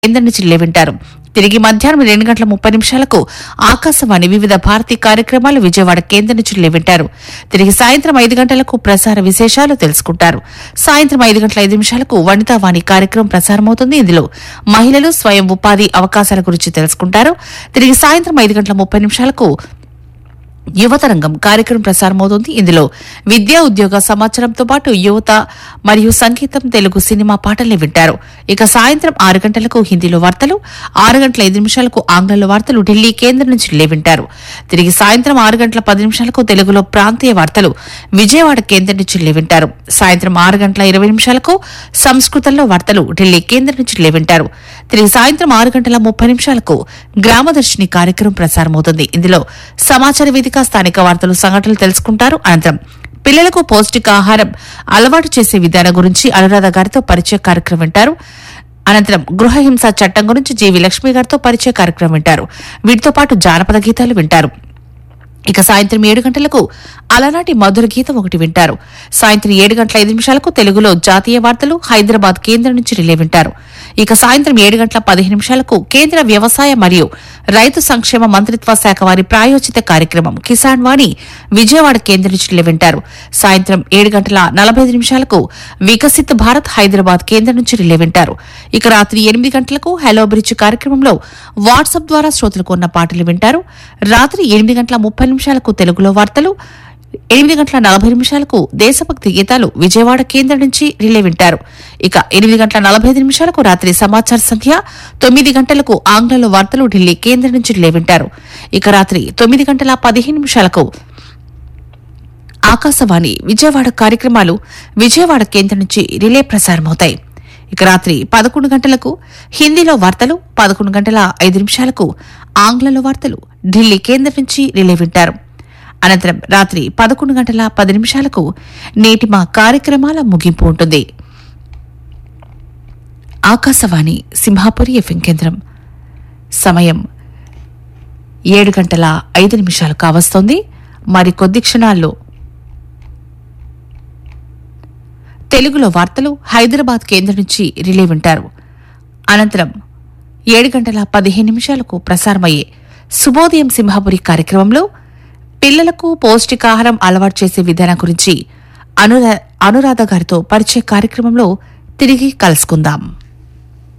కేంద్రం నుంచి రిలే వింటారు తిరిగి మధ్యాహ్నం రెండు గంటల ముప్పై నిమిషాలకు ఆకాశవాణి వివిధ భారతీ కార్యక్రమాలు విజయవాడ కేంద్రం నుంచి రిలే వింటారు తిరిగి సాయంత్రం ఐదు గంటలకు ప్రసార విశేషాలు తెలుసుకుంటారు సాయంత్రం ఐదు గంటల ఐదు నిమిషాలకు వనితావాణి కార్యక్రమం ప్రసారమవుతుంది ఇందులో మహిళలు స్వయం ఉపాధి అవకాశాల గురించి తెలుసుకుంటారు తిరిగి సాయంత్రం ఐదు గంటల ముప్పై నిమిషాలకు యువతరంగం కార్యక్రమం ప్రసారమవుతుంది ఇందులో విద్యా ఉద్యోగ సమాచారంతో పాటు యువత మరియు సంగీతం తెలుగు సినిమా పాటల్ని వింటారు ఇక సాయంత్రం ఆరు గంటలకు హిందీలో వార్తలు ఆరు గంటల ఐదు నిమిషాలకు ఆంగ్లంలో వార్తలు ఢిల్లీ కేంద్రం నుంచి లే వింటారు తిరిగి సాయంత్రం ఆరు గంటల పది నిమిషాలకు తెలుగులో ప్రాంతీయ వార్తలు విజయవాడ కేంద్రం నుంచి లే వింటారు సాయంత్రం ఆరు గంటల ఇరవై నిమిషాలకు సంస్కృతంలో వార్తలు ఢిల్లీ కేంద్రం నుంచి లే వింటారు తిరిగి సాయంత్రం ఆరు గంటల ముప్పై నిమిషాలకు గ్రామదర్శిని కార్యక్రమం ప్రసారమవుతుంది ఇందులో సమాచార వేదిక స్థానిక వార్తలు సంఘటనలు తెలుసుకుంటారు అనంతరం పిల్లలకు పౌష్టికాహారం అలవాటు చేసే విధానం గురించి అనురాధ గారితో పరిచయ కార్యక్రమం వింటారు అనంతరం గృహహింస చట్టం గురించి జీవి లక్ష్మి గారితో పరిచయ కార్యక్రమం వింటారు వీటితో పాటు జానపద గీతాలు వింటారు ఇక సాయంత్రం ఏడు గంటలకు అలనాటి మధుర గీతం ఒకటి వింటారు సాయంత్రం ఏడు గంటల ఐదు నిమిషాలకు తెలుగులో జాతీయ వార్తలు హైదరాబాద్ కేంద్రం నుంచి రిలే వింటారు ఇక సాయంత్రం ఏడు గంటల పదిహేను నిమిషాలకు కేంద్ర వ్యవసాయ మరియు రైతు సంక్షేమ మంత్రిత్వ శాఖ వారి ప్రాయోజిత కార్యక్రమం కిసాన్ వాణి విజయవాడ కేంద్రం నుంచి రిలే వింటారు సాయంత్రం ఏడు గంటల నలభై ఐదు నిమిషాలకు వికసిత్ భారత్ హైదరాబాద్ కేంద్రం నుంచి రిలే వింటారు ఇక రాత్రి ఎనిమిది గంటలకు హలో బ్రిడ్జ్ కార్యక్రమంలో వాట్సాప్ ద్వారా శ్రోతలకు ఉన్న పాటలు వింటారు రాత్రి ఎనిమిది గంటల ముప్పై నిమిషాలకు తెలుగులో వార్తలు ఎనిమిది గంటల నలభై నిమిషాలకు దేశభక్తి గీతాలు విజయవాడ కేంద్రం నుంచి రిలే వింటారు ఇక ఎనిమిది గంటల నలభై ఐదు నిమిషాలకు రాత్రి సమాచార సంధ్య తొమ్మిది గంటలకు ఆంగ్లంలో వార్తలు ఢిల్లీ కేంద్రం నుంచి రిలే వింటారు ఇక రాత్రి తొమ్మిది గంటల పదిహేను నిమిషాలకు ఆకాశవాణి విజయవాడ కార్యక్రమాలు విజయవాడ కేంద్రం నుంచి రిలే ప్రసారమవుతాయి ఇక రాత్రి పదకొండు గంటలకు హిందీలో వార్తలు పదకొండు గంటల ఐదు నిమిషాలకు ఆంగ్లంలో వార్తలు ఢిల్లీ కేంద్రం నుంచి రిలే వింటారు అనంతరం రాత్రి పదకొండు గంటల పది నిమిషాలకు నేటి మా కార్యక్రమాల ముగింపు ఉంటుంది ఆకాశవాణి సింహాపురి ఎఫ్ఎం కేంద్రం సమయం ఏడు గంటల ఐదు నిమిషాలు కావస్తోంది మరి కొద్ది క్షణాల్లో తెలుగులో వార్తలు హైదరాబాద్ కేంద్రం నుంచి రిలే వింటారు అనంతరం ఏడు గంటల పదిహేను నిమిషాలకు ప్రసారమయ్యే శుభోదయం సింహాపురి కార్యక్రమంలో పిల్లలకు పౌష్టికాహారం అలవాటు చేసే విధానం గురించి అనురా అనురాధ గారితో పరిచయ కార్యక్రమంలో తిరిగి కలుసుకుందాం